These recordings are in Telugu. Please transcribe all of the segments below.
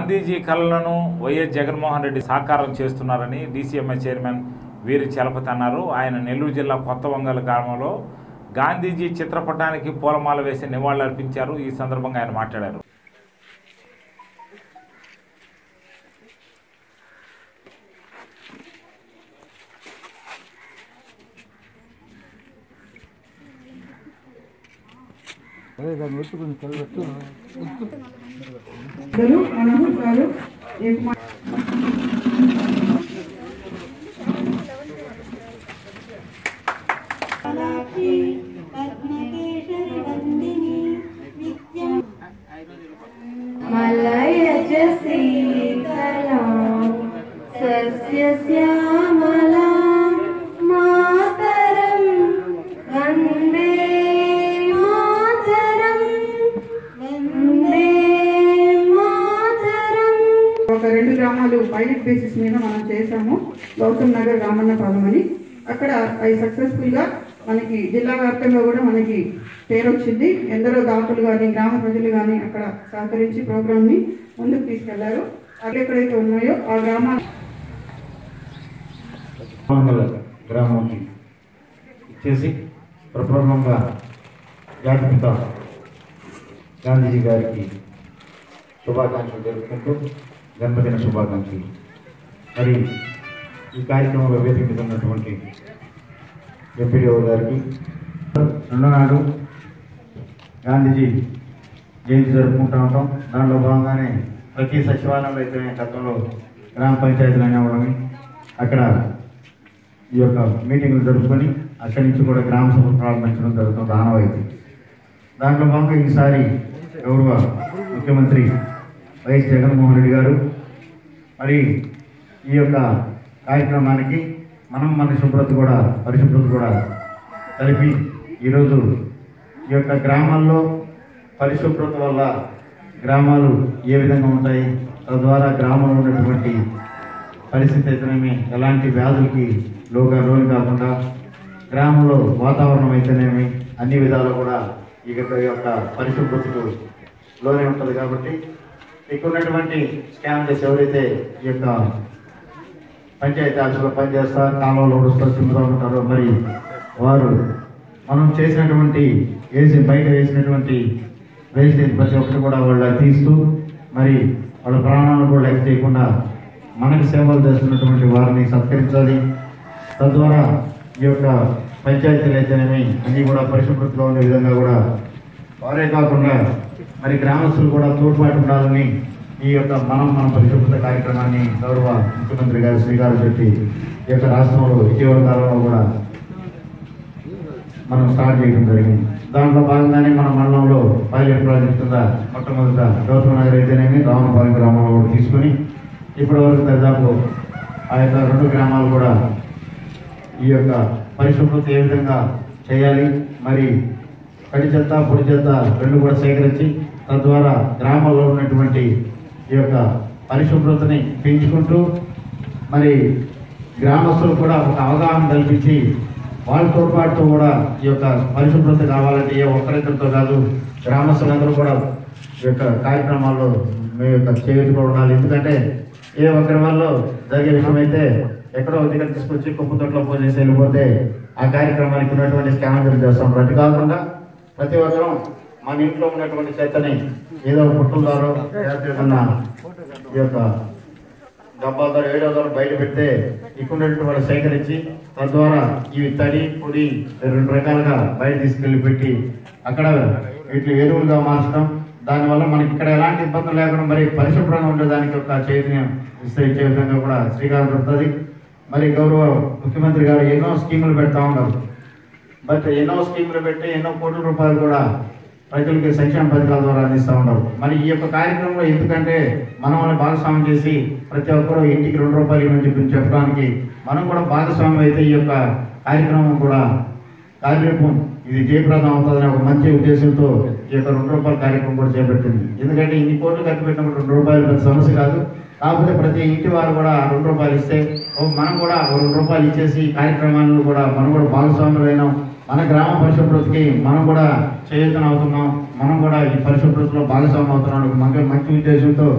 గాంధీజీ కళలను వైఎస్ జగన్మోహన్ రెడ్డి సాకారం చేస్తున్నారని డీసీఎంఐ చైర్మన్ వీరి చలపతి అన్నారు ఆయన నెల్లూరు జిల్లా కొత్త వంగల గ్రామంలో గాంధీజీ చిత్రపటానికి పూలమాల వేసి నివాళులర్పించారు ఈ సందర్భంగా ఆయన మాట్లాడారు ఇద్దరు మనోహర్ గారు एक मा- మలయజ శీతలా సస్యశ్యామలా మాతరం వందే మాతరం వందే మాతరం ఒక రెండు గ్రామాలు పైలట్ బేసిస్ మీద మనం చేశాము గౌతమ్ నగర్ రామన్నపాలెం అని అక్కడ అవి సక్సెస్ఫుల్ గా మనకి జిల్లా వ్యాప్తంగా కూడా మనకి పేరు వచ్చింది ఎందరో దాతలు కానీ గ్రామ ప్రజలు కానీ అక్కడ సహకరించి ప్రోగ్రామ్ ని ముందుకు తీసుకెళ్లారు అవి ఎక్కడైతే ఉన్నాయో ఆ గ్రామాలు మంగళ గ్రామంకి ఇచ్చేసి ప్రప్రథమంగా జాతిపిత గాంధీజీ గారికి శుభాకాంక్షలు జరుపుకుంటూ జన్మదిన శుభాకాంక్షలు మరి ఈ కార్యక్రమంలో వేదిక మీద ఉన్నటువంటి ఎంపీడీఓ గారికి రెండో నాడు గాంధీజీ జయంతి జరుపుకుంటూ ఉంటాం దాంట్లో భాగంగానే ప్రతి సచివాలయంలో అయితే గతంలో గ్రామ పంచాయతీలు అనేవాళ్ళని అక్కడ ఈ యొక్క మీటింగ్లు జరుపుకొని అక్కడి నుంచి కూడా గ్రామ సభ ప్రారంభించడం జరుగుతుంది ఆనవాయితీ దాంట్లో భాగంగా ఈసారి గౌరవ ముఖ్యమంత్రి వైఎస్ జగన్మోహన్ రెడ్డి గారు మరి ఈ యొక్క కార్యక్రమానికి మనం మన శుభ్రత కూడా పరిశుభ్రత కూడా కలిపి ఈరోజు ఈ యొక్క గ్రామాల్లో పరిశుభ్రత వల్ల గ్రామాలు ఏ విధంగా ఉంటాయి తద్వారా గ్రామంలో ఉన్నటువంటి పరిస్థితి అయితేనేమి ఎలాంటి వ్యాధులకి లోగా లోను కాకుండా గ్రామంలో వాతావరణం అయితేనేమి అన్ని విధాలు కూడా ఈ యొక్క ఈ యొక్క పరిశుభ్రతకు లోనే ఉంటుంది కాబట్టి ఇక్కడ ఉన్నటువంటి స్కామ్ చేసి ఎవరైతే ఈ యొక్క పంచాయతీ ఆఫీసులో పనిచేస్తా కాలంలో వస్తూ తిరుగుతూ ఉంటారో మరి వారు మనం చేసినటువంటి వేసి బయట వేసినటువంటి వేస్టేజ్ ప్రతి ఒక్కటి కూడా వాళ్ళు తీస్తూ మరి వాళ్ళ ప్రాణాలను కూడా లెక్క చేయకుండా మనకి సేవలు చేస్తున్నటువంటి వారిని సత్కరించాలి తద్వారా ఈ యొక్క పంచాయతీలు అయితేనేమి అన్నీ కూడా పరిశుభ్రతలో ఉండే విధంగా కూడా వారే కాకుండా మరి గ్రామస్తులు కూడా తోడ్పాటు ఉండాలని ఈ యొక్క మనం మన పరిశుభ్రత కార్యక్రమాన్ని గౌరవ ముఖ్యమంత్రి గారు శ్రీకారం చుట్టి ఈ యొక్క రాష్ట్రంలో ఇటీవల కాలంలో కూడా మనం స్టార్ట్ చేయడం జరిగింది దాంట్లో భాగంగానే మన మండలంలో పైలట్ ప్రాజెక్ట్ కింద మొట్టమొదట గౌతమ నగర్ అయితేనేమి రావణపాలెం గ్రామంలో కూడా తీసుకుని ఇప్పటి వరకు దాదాపు ఆ యొక్క రెండు గ్రామాలు కూడా ఈ యొక్క పరిశుభ్రత ఏ విధంగా చేయాలి మరి కడి చెత్త పొడి చెత్త రెండు కూడా సేకరించి తద్వారా గ్రామాల్లో ఉన్నటువంటి ఈ యొక్క పరిశుభ్రతని పెంచుకుంటూ మరి గ్రామస్తులు కూడా ఒక అవగాహన కల్పించి వాళ్ళ తోడ్పాటుతో కూడా ఈ యొక్క పరిశుభ్రత కావాలంటే ఏ ఒక్కరిద్దరితో కాదు గ్రామస్తులందరూ కూడా ఈ యొక్క కార్యక్రమాల్లో మీ యొక్క చేయుతూ ఉండాలి ఎందుకంటే ఏ ఒక్కరి వల్ల జరిగే విషయం అయితే ఎక్కడో ఒక దగ్గర తీసుకొచ్చి కుప్ప తొట్లో పోసేసి వెళ్ళిపోతే ఆ కార్యక్రమానికి ఉన్నటువంటి స్కామర్ చేస్తాం అటు కాకుండా ప్రతి ఒక్కరూ మన ఇంట్లో ఉన్నటువంటి చెత్తని ఏదో పుట్టుల ద్వారా లేకపోతే ఏదన్నా ఈ యొక్క డబ్బాల ద్వారా ఏడో ద్వారా బయట పెడితే ఇక్కడ ఉన్నటువంటి వాళ్ళు సేకరించి తద్వారా ఇవి తడి పొడి రెండు రకాలుగా బయట తీసుకెళ్లి పెట్టి అక్కడ వీటిని ఎరువులుగా మార్చడం దానివల్ల మనకి ఇక్కడ ఎలాంటి ఇబ్బందులు లేకుండా మరి పరిశుభ్రంగా ఉండేదానికి ఒక చైతన్యం ఇస్తే ఇచ్చే విధంగా కూడా శ్రీకారం చుడుతుంది మరి గౌరవ ముఖ్యమంత్రి గారు ఎన్నో స్కీములు పెడతా ఉన్నారు బట్ ఎన్నో స్కీములు పెట్టి ఎన్నో కోట్ల రూపాయలు కూడా ప్రజలకి సంక్షేమ పథకాల ద్వారా అందిస్తూ ఉన్నారు మరి ఈ యొక్క కార్యక్రమంలో ఎందుకంటే మనం వాళ్ళని భాగస్వామ్యం చేసి ప్రతి ఒక్కరూ ఇంటికి రెండు రూపాయలు ఇవ్వని చెప్పి చెప్పడానికి మనం కూడా భాగస్వామ్యం అయితే ఈ యొక్క కార్యక్రమం కూడా కార్యరూపం ఇది జయప్రదం అవుతుందనే ఒక మంచి ఉద్దేశంతో ఈ యొక్క రెండు రూపాయల కార్యక్రమం కూడా చేపట్టింది ఎందుకంటే ఇన్ని కోట్లు ఖర్చు పెట్టినప్పుడు రెండు రూపాయలు పెద్ద సమస్య కాదు కాకపోతే ప్రతి ఇంటి వారు కూడా రెండు రూపాయలు ఇస్తే ఓ మనం కూడా ఓ రెండు రూపాయలు ఇచ్చేసి ఈ కార్యక్రమాలను కూడా మనం కూడా భాగస్వాములైనాం మన గ్రామ పరిశుభ్రతకి మనం కూడా చేయూతన అవుతున్నాం మనం కూడా ఈ పరిశుభ్రతలో భాగస్వామ్యం అవుతున్నాం ఒక మంచి మంచి ఉద్దేశంతో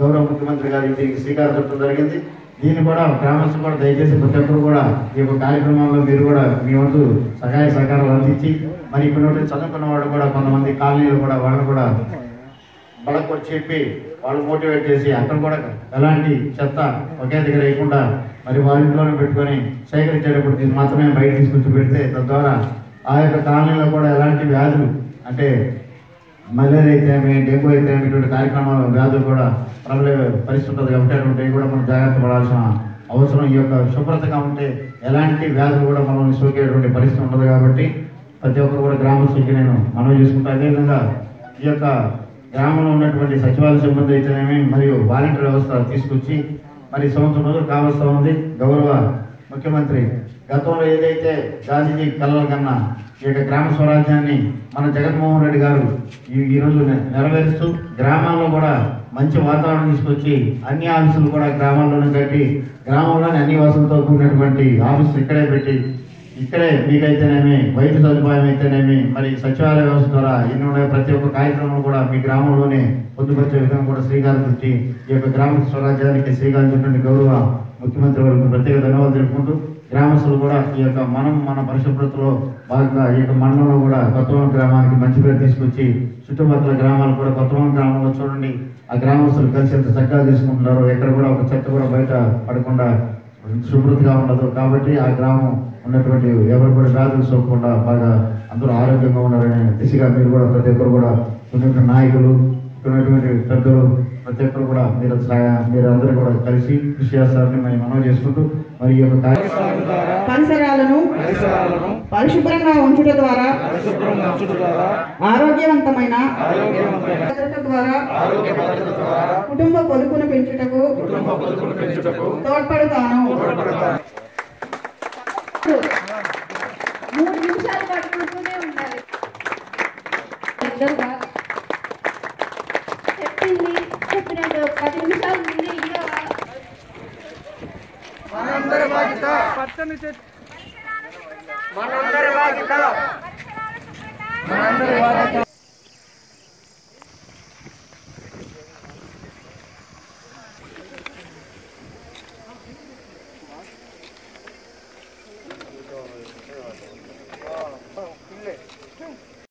గౌరవ ముఖ్యమంత్రి గారు దీనికి శ్రీకారం చుట్టడం జరిగింది దీన్ని కూడా గ్రామస్తులు కూడా దయచేసి ప్రతి ఒక్కరు కూడా ఈ యొక్క కార్యక్రమంలో మీరు కూడా మీ వంతు సహాయ సహకారాలు అందించి మరి ఇక్కడ నుండి చదువుకున్న వాళ్ళు కూడా కొంతమంది కాలనీలు కూడా వాళ్ళు కూడా వాళ్ళకు వచ్చి చెప్పి వాళ్ళు మోటివేట్ చేసి అక్కడ కూడా ఎలాంటి చెత్త ఒకే దగ్గర వేయకుండా మరి వాళ్ళ ఇంట్లోనే పెట్టుకొని సేకరించేటప్పుడు ఇది మాత్రమే బయట తీసుకొచ్చి పెడితే తద్వారా ఆ యొక్క కాలనీలో కూడా ఎలాంటి వ్యాధులు అంటే మలేరియా అయితేనేమి డెంగ్యూ అయితేనేమి ఇటువంటి కార్యక్రమాలు వ్యాధులు కూడా ప్రబలే పరిస్థితి ఉంటుంది కాబట్టి అటువంటివి కూడా మనం జాగ్రత్త పడాల్సిన అవసరం ఈ యొక్క శుభ్రతగా ఉంటే ఎలాంటి వ్యాధులు కూడా మనం సోకేటువంటి పరిస్థితి ఉండదు కాబట్టి ప్రతి ఒక్కరు కూడా గ్రామస్తులకి నేను మనవి చేసుకుంటా అదేవిధంగా ఈ యొక్క గ్రామంలో ఉన్నటువంటి సచివాలయ సిబ్బంది అయితేనేమి మరియు వాలంటీర్ వ్యవస్థ తీసుకొచ్చి మరి సంవత్సరం రోజులు కావలసి ఉంది గౌరవ ముఖ్యమంత్రి గతంలో ఏదైతే గాంధీజీ కలల కన్నా ఈ యొక్క గ్రామ స్వరాజ్యాన్ని మన జగన్మోహన్ రెడ్డి గారు ఈ ఈరోజు నె- నెరవేరుస్తూ గ్రామాల్లో కూడా మంచి వాతావరణం తీసుకొచ్చి అన్ని ఆఫీసులు కూడా గ్రామాల్లోనే కట్టి గ్రామంలోని అన్ని వసతులతో కూడినటువంటి ఆఫీసులు ఇక్కడే పెట్టి ఇక్కడే మీకైతేనేమి వైద్య సదుపాయం అయితేనేమి మరి సచివాలయ వ్యవస్థ ద్వారా ఎన్ని ఉన్నాయి ప్రతి ఒక్క కార్యక్రమం కూడా మీ గ్రామంలోనే పొందుపరిచే విధంగా కూడా శ్రీకారం చుట్టి ఈ యొక్క గ్రామ స్వరాజ్యానికి శ్రీకారం చుట్టండి గౌరవ ముఖ్యమంత్రి వారికి ప్రత్యేక ధన్యవాదాలు తెలుపుకుంటూ గ్రామస్తులు కూడా ఈ యొక్క మనం మన పరిశుభ్రతలో భాగంగా ఈ యొక్క మండలంలో కూడా కొత్తవరం గ్రామానికి మంచి పేరు తీసుకొచ్చి చుట్టుపక్కల గ్రామాలు కూడా కొత్తవరం గ్రామంలో చూడండి ఆ గ్రామస్తులు కలిసి ఎంత చక్కగా తీసుకుంటున్నారో ఎక్కడ కూడా ఒక చెత్త కూడా బయట పడకుండా శుభ్రతగా ఉండదు కాబట్టి ఆ గ్రామం ఉన్నటువంటి ఎవరు కూడా వ్యాధులు సోకకుండా బాగా అందరూ ఆరోగ్యంగా ఉండాలనే దిశగా మీరు కూడా ప్రతి ఒక్కరు కూడా ఉన్నటువంటి నాయకులు ఇక్కడ ఉన్నటువంటి పెద్దలు ప్రతి ఒక్కరు కూడా మీరు సహా- మీరు అందరూ కూడా కలిసి కృషి చేస్తారని మేము మనవి చేసుకుంటూ మరి ఈ యొక్క కార్యక్రమం పరిసరాలను పరిశుభ్రంగా ఉంచుట ద్వారా ఆరోగ్యవంతమైన భద్రత ద్వారా కుటుంబ పొదుపును పెంచుటకు తోడ్పడతాను మూడు నిమిషాలు పట్టుకుంటూనే ఉండాలి ఇద్దరుగా చెప్పింది చెప్పినట్టు పది నిమిషాల ముందే ఇయ్యవా పచ్చని చెట్టు మనందరి బాధ్యత మనందరి బాధ్యత